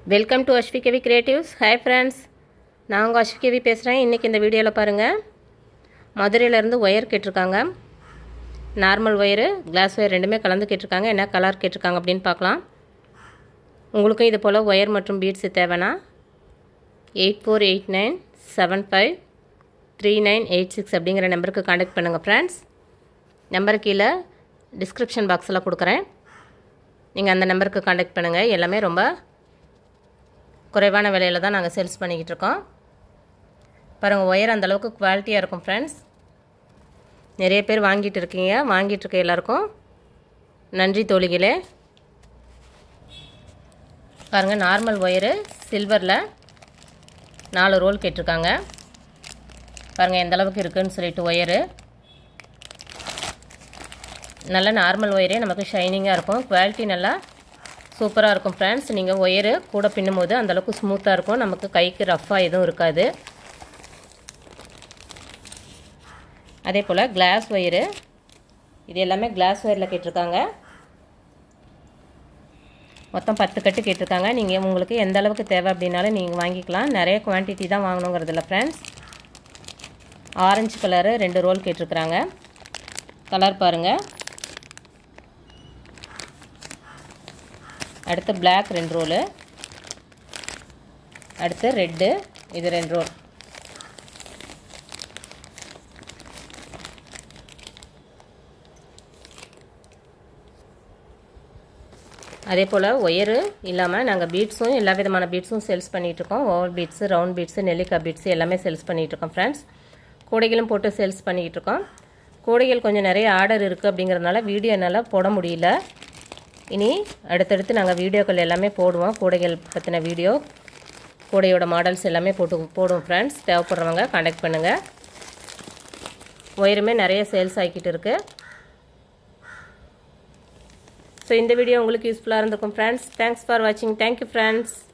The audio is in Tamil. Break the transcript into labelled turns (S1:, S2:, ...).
S1: welcome to Ashvi KV creatives hi friends நான் உங்கள் அஷ்வி கேவி பேசுகிறேன் இன்றைக்கி இந்த வீடியோவில் பாருங்கள் மதுரையிலேருந்து ஒயர் கேட்டிருக்காங்க நார்மல் ஒயரு கிளாஸ் ஒயர் ரெண்டுமே கலந்து கேட்டிருக்காங்க என்ன கலர் கேட்டிருக்காங்க அப்படின்னு பார்க்கலாம் உங்களுக்கும் இது போல் ஒயர் மற்றும் பீட்ஸ் தேவைன்னா eight four eight nine seven five three nine eight six அப்படிங்கிற நம்பருக்கு காண்டாக்ட் பண்ணுங்கள் ஃப்ரெண்ட்ஸ் நம்பர் கீழே டிஸ்கிரிப்ஷன் பாக்ஸில் கொடுக்குறேன் நீங்கள் அந்த நம்பருக்கு காண்டாக்ட் பண்ணுங்கள் எல்லாமே ரொம்ப குறைவான விலையில் தான் நாங்கள் சேல்ஸ் பண்ணிக்கிட்டு இருக்கோம் பாருங்கள் ஒயர் அந்தளவுக்கு குவாலிட்டியாக இருக்கும் ஃப்ரெண்ட்ஸ் நிறைய பேர் வாங்கிட்டு இருக்கீங்க வாங்கிட்டு இருக்க எல்லாருக்கும் நன்றி தோழிகளே பாருங்கள் நார்மல் ஒயரு சில்வரில் நாலு ரோல் கேட்டிருக்காங்க பாருங்கள் எந்த அளவுக்கு இருக்குதுன்னு சொல்லிட்டு ஒயரு நல்ல நார்மல் ஒயரே நமக்கு ஷைனிங்காக இருக்கும் குவாலிட்டி நல்லா சூப்பராக இருக்கும் ஃப்ரெண்ட்ஸ் நீங்கள் ஒயரு கூட பின்னும் போது அந்தளவுக்கு ஸ்மூத்தாக இருக்கும் நமக்கு கைக்கு ரஃப்பாக எதுவும் இருக்காது அதே போல் கிளாஸ் ஒயரு இது எல்லாமே கிளாஸ் ஒயரில் கேட்டிருக்காங்க மொத்தம் பத்து கட்டு கேட்டிருக்காங்க நீங்கள் உங்களுக்கு எந்த அளவுக்கு தேவை அப்படின்னாலும் நீங்கள் வாங்கிக்கலாம் நிறைய குவான்டிட்டி தான் வாங்கணுங்கிறதுல ஃப்ரெண்ட்ஸ் ஆரஞ்சு கலரு ரெண்டு ரோல் கேட்டிருக்கிறாங்க கலர் பாருங்கள் அடுத்து பிளாக் ரெண்டு ரோலு அடுத்து ரெட்டு இது ரெண்டு ரோல் அதே போல் ஒயரு இல்லாமல் நாங்கள் பீட்ஸும் எல்லா விதமான பீட்ஸும் சேல்ஸ் பண்ணிகிட்ருக்கோம் ஓவல் பீட்ஸு ரவுண்ட் பீட்ஸு நெல்லிக்காய் பீட்ஸு எல்லாமே சேல்ஸ் பண்ணிகிட்ருக்கோம் ஃப்ரெண்ட்ஸ் கூடைகளும் போட்டு சேல்ஸ் பண்ணிக்கிட்டு கூடைகள் கொஞ்சம் நிறைய ஆர்டர் இருக்குது அப்படிங்கிறதுனால வீடியோ என்னால் போட முடியல இனி அடுத்தடுத்து நாங்கள் வீடியோக்கள் எல்லாமே போடுவோம் கூடைகள் பற்றின வீடியோ கூடையோட மாடல்ஸ் எல்லாமே போட்டு போடுவோம் ஃப்ரெண்ட்ஸ் தேவைப்படுறவங்க காண்டாக்ட் பண்ணுங்கள் ஒயருமே நிறைய சேல்ஸ் ஆகிக்கிட்டு இருக்குது ஸோ இந்த வீடியோ உங்களுக்கு யூஸ்ஃபுல்லாக இருந்திருக்கும் ஃப்ரெண்ட்ஸ் தேங்க்ஸ் ஃபார் வாட்சிங் தேங்க்யூ ஃப்ரெண்ட்ஸ்